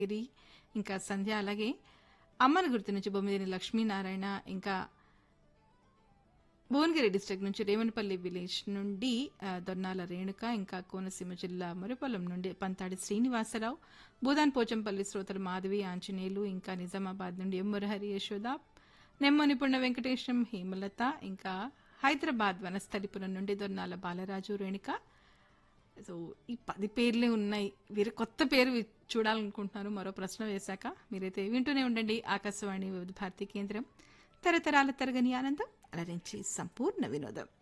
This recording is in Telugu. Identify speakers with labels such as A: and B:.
A: గిరి ఇంకా సంధ్య అలాగే అమ్మని గుర్తు నుంచి బొమ్మిదిని లక్ష్మీనారాయణ ఇంకా భువనగిరి డిస్ట్రిక్ట్ నుంచి రేవనపల్లి విలేజ్ నుండి ఆ, దొన్నాల రేణుక ఇంకా కోనసీమ జిల్లా మురిపొలం నుండి పంతాడి శ్రీనివాసరావు భూదాన్ పోచంపల్లి శ్రోతలు మాధవి ఆంజనేయులు ఇంకా నిజామాబాద్ నుండి ఎం మురహరి యశోద నెమ్మని పుణ్య వెంకటేశం హేమలత ఇంకా హైదరాబాద్ వనస్థలిపురం నుండి దొన్నాల బాలరాజు రేణుక సో ఈ పది పేర్లే ఉన్నాయి వేరే కొత్త పేరు వి- చూడాలనుకుంటున్నారు మరో ప్రశ్న వేశాక మీరైతే వింటూనే ఉండండి ఆకాశవాణి వివిధ భారతి కేంద్రం తరతరాల తరగని ఆనందం అలరించి సంపూర్ణ వినోదం